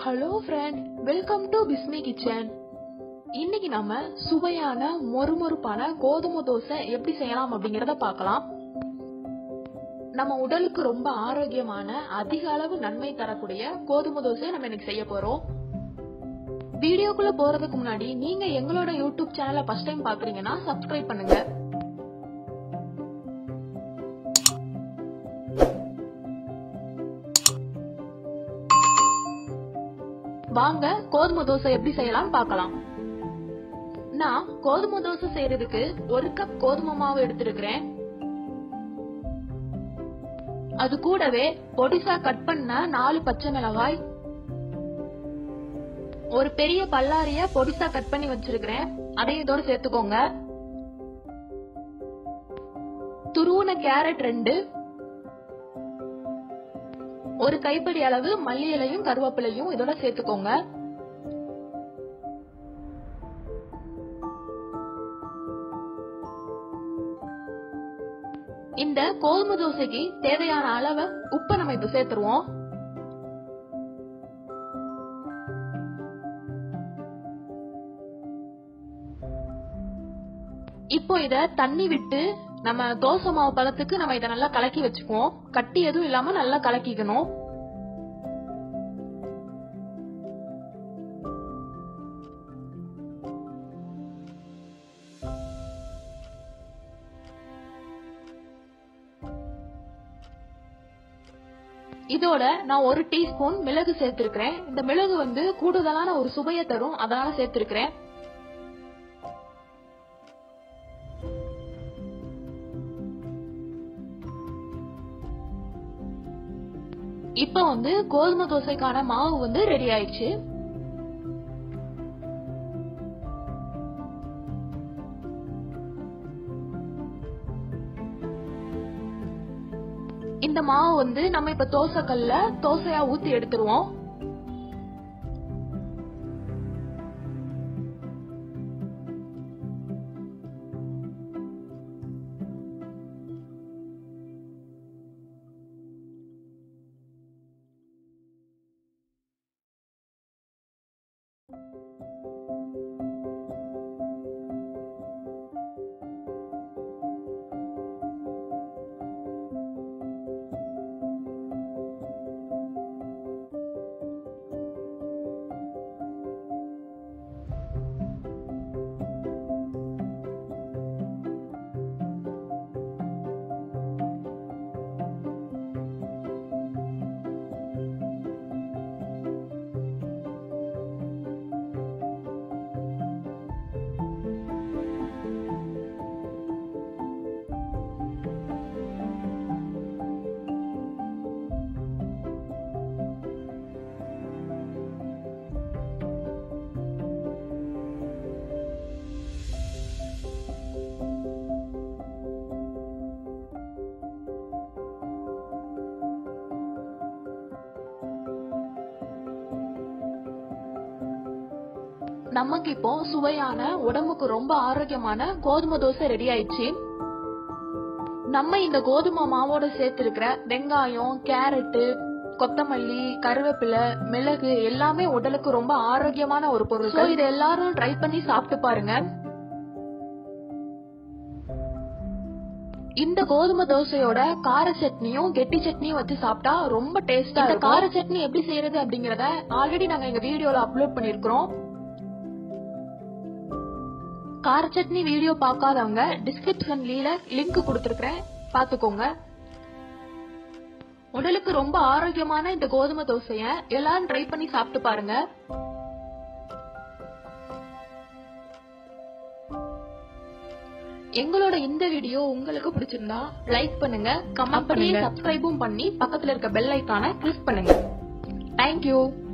hello friend welcome to Bismi kitchen இன்னைக்கு நம்ம சுவையான மொறுமொறுப்பான கோதுமை தோசை எப்படி செய்யலாம் அப்படிங்கறத பார்க்கலாம் நம்ம உடலுக்கு ரொம்ப ஆரோக்கியமான அதிக அளவு நன்மை தரக்கூடிய கோதுமை தோசை நம்ம இன்னைக்கு செய்ய போறோம் வீடியோக்குள்ள போறதுக்கு முன்னாடி நீங்க எங்களோட யூடியூப் சேனலை ஃபர்ஸ்ட் டைம் பாக்குறீங்கன்னா சப்ஸ்கிரைப் பண்ணுங்க வாங்க கோதுமை தோசை எப்படி செய்யலாம் பார்க்கலாம் நான் கோதுமை தோசை செய்யறதுக்கு ஒரு கப் கோதுமை மாவு எடுத்திருக்கிறேன் அது கூடவே பொடிசா கட் பண்ண நாலு பச்சை மிளகாய் ஒரு பெரிய பல்லாரிய பொடிசா கட் பண்ணி வச்சிருக்கிறேன் அதையும் இதோட சேர்த்துக்கோங்க துருவுன கேரட் ரெண்டு ஒரு கைப்பிடி அளவு மல்லி இலையும் கருவேப்பிலையும் இதோட சேர்த்துக்கோங்க இந்த கோதுமை தோசைக்கு தேவையான அளவு உப்பை நம்ம இப்ப சேர்த்துருவோம் இப்போ இத தண்ணி விட்டு நம்ம தோசை மாவு பதத்துக்கு நம்ம இத நல்லா கலக்கி வச்சுக்குவோம் கட்டி எதுவும் இல்லாம நல்லா கலக்கிக்கணும் இதோட நான் ஒரு டீஸ்பூன் மிளகு சேர்த்திருக்கிறேன் இந்த மிளகு வந்து கூடுதலான ஒரு சுவையை தரும் அதனால சேர்த்திருக்கிறேன் இப்ப வந்து கோதுமை தோசைக்கான மாவு வந்து ரெடி ஆயிடுச்சு இந்த மாவு வந்து நம்ம இப்ப தோசை கல்ல தோசையா ஊத்தி எடுத்துருவோம் நமக்கு இப்போ சுவையான உடம்புக்கு ரொம்ப ஆரோக்கியமான கோதுமை தோசை ரெடி ஆயிடுச்சு நம்ம இந்த கோதுமை மாவோட சேர்த்திருக்கிற வெங்காயம் கேரட்டு கொத்தமல்லி கருவேப்பிலை மிளகு எல்லாமே உடலுக்கு ரொம்ப ஆரோக்கியமான ஒரு பொருள் So, இதை எல்லாரும் ட்ரை பண்ணி சாப்பிட்டு பாருங்க இந்த கோதுமை தோசையோட கார சட்னியும் கெட்டி சட்னியும் வச்சு சாப்பிட்டா ரொம்ப டேஸ்டா இந்த கார சட்னி எப்படி செய்யறது அப்படிங்கறத ஆல்ரெடி நாங்க எங்க வீடியோல அப்லோட் பண்ணிருக்கிறோம் கார சட்னி வீடியோ பார்க்காதவங்க டிஸ்கிரிப்ஷன்ல லிங்க் கொடுத்துருக்கேன் பாத்துக்கோங்க உடலுக்கு ரொம்ப ஆரோக்கியமான இந்த கோதுமை தோசைய எல்லாரும் ட்ரை பண்ணி சாப்பிட்டு பாருங்க எங்களோட இந்த வீடியோ உங்களுக்கு பிடிச்சிருந்தா லைக் பண்ணுங்க கமெண்ட் பண்ணுங்க சப்ஸ்கிரைபும் பண்ணி பக்கத்துல இருக்க பெல் ஐக்கான கிளிக் பண்ணுங்க தேங்க்யூ